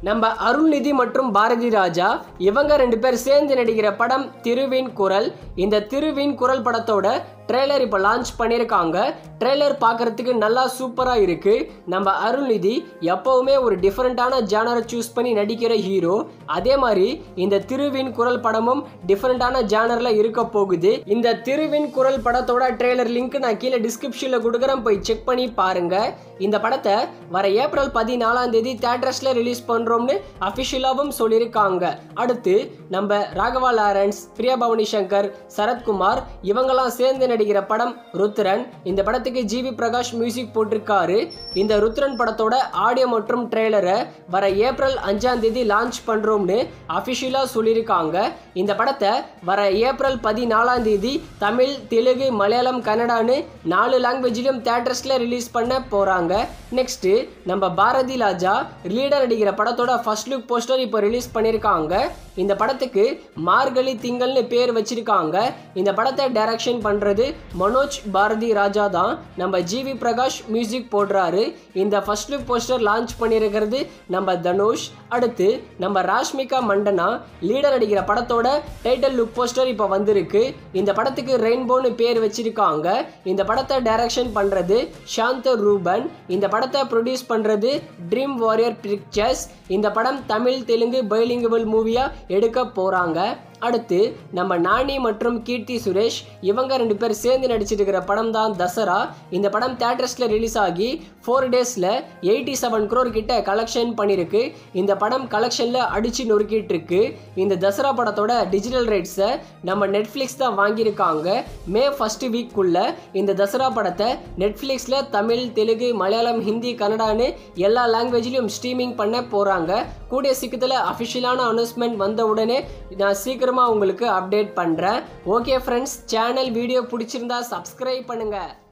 நம்ம அருள்நிதி மற்றும் பாரதி ராஜா இவங்க ரெண்டு பேர் சேர்ந்து நடிக்கிற படம் திருவின் குரல் இந்த திருவின் குரல் படத்தோட ட்ரெய்லர் இப்போ லான்ச் பண்ணியிருக்காங்க ட்ரெய்லர் பார்க்கறதுக்கு நல்லா சூப்பராக இருக்கு நம்ம அருள்நிதி எப்பவுமே ஒரு டிஃப்ரெண்ட்டான ஜானரை சூஸ் பண்ணி நடிக்கிற ஹீரோ அதே மாதிரி இந்த திருவின் குரல் படமும் டிஃப்ரெண்ட்டான ஜானரில் இருக்க போகுது இந்த திருவின் குரல் படத்தோட ட்ரெய்லர் லிங்க் நான் கீழே டிஸ்கிரிப்ஷனில் கொடுக்குறேன் போய் செக் பண்ணி பாருங்க இந்த படத்தை வர ஏப்ரல் பதினாலாம் தேதி தேட்டர்ஸ்ல ரிலீஸ் பண்றோம்னு அஃபிஷியலாகவும் சொல்லியிருக்காங்க அடுத்து நம்ம ராகவா லாரன்ஸ் பிரியா பவானி சங்கர் சரத்குமார் இவங்கெல்லாம் சேர்ந்து நடிக்கிற படம் ருத்ரன் இந்த படத்துக்கு ஜிவி பிரகாஷ் மியூசிக் போட்டிருக்காரு இந்த ருத்ரன் படத்தோட ஆடியோ மற்றும் ட்ரெய்லரை வர ஏப்ரல் அஞ்சாம் தேதி லான்ச் பண்றோம்னு அஃபிஷியலாக சொல்லியிருக்காங்க இந்த படத்தை வர ஏப்ரல் பதினாலாம் தேதி தமிழ் தெலுங்கு மலையாளம் கன்னடான்னு நாலு லாங்குவேஜ்லையும் தேட்டர்ஸில் ரிலீஸ் பண்ண போகிறாங்க நெக்ஸ்ட்டு நம்ம பாரதி ராஜா லீடர் நடிக்கிற படத்தோட ஃபர்ஸ்ட் லுக் போஸ்டர் இப்போ ரிலீஸ் பண்ணியிருக்காங்க இந்த படத்துக்கு மார்கழி திங்கள்னு பேர் வச்சிருக்காங்க இந்த படத்தை டைரக்ஷன் பண்ணுறது மனோஜ் பாரதி ராஜா தான் நம்ம ஜிவி பிரகாஷ் மியூசிக் போடுறாரு இந்த ஃபர்ஸ்ட் லுக் போஸ்டர் லான்ச் பண்ணியிருக்கிறது நம்ம தனுஷ் அடுத்து நம்ம ராஷ்மிகா மண்டனா லீடர் நடிக்கிற படத்தோட டைட்டில் லுக் போஸ்டர் இப்போ வந்திருக்கு இந்த படத்துக்கு ரெயின்போன்னு பேர் வச்சிருக்காங்க இந்த படத்தை டைரக்ஷன் பண்ணுறது சாந்த ரூபன் இந்த படத்தை ப்ரொடியூஸ் பண்ணுறது ட்ரீம் வாரியர் பிக்சர்ஸ் இந்த படம் தமிழ் தெலுங்கு பைலிங்குவல் மூவியாக எடுக்க போகிறாங்க அடுத்து நம்ம நானி மற்றும் கீர்த்தி சுரேஷ் இவங்க ரெண்டு பேர் சேர்ந்து நடிச்சிட்டு இருக்கிற படம் தான் தசரா இந்த படம் தேட்டர்ஸில் ரிலீஸ் ஆகி ஃபோர் டேஸில் எயிட்டி செவன் க்ரோர் கிட்ட கலெக்ஷன் பண்ணியிருக்கு இந்த படம் கலெக்ஷனில் அடித்து நொறுக்கிட்டு இருக்கு இந்த தசரா படத்தோட டிஜிட்டல் ரைட்ஸை நம்ம நெட்ஃப்ளிக்ஸ் தான் வாங்கியிருக்காங்க மே ஃபர்ஸ்ட் வீக்குள்ள இந்த தசரா படத்தை நெட்ஃப்ளிக்ஸில் தமிழ் தெலுங்கு மலையாளம் ஹிந்தி கன்னடான்னு எல்லா லாங்குவேஜ்லையும் ஸ்ட்ரீமிங் பண்ண போகிறாங்க கூடிய சீக்கிரத்தில் அஃபிஷியலான அனௌன்ஸ்மெண்ட் வந்த உடனே நான் சீக்கிரமாக உங்களுக்கு அப்டேட் பண்ணுறேன் ஓகே ஃப்ரெண்ட்ஸ் சேனல் வீடியோ பிடிச்சிருந்தா சப்ஸ்கிரைப் பண்ணுங்கள்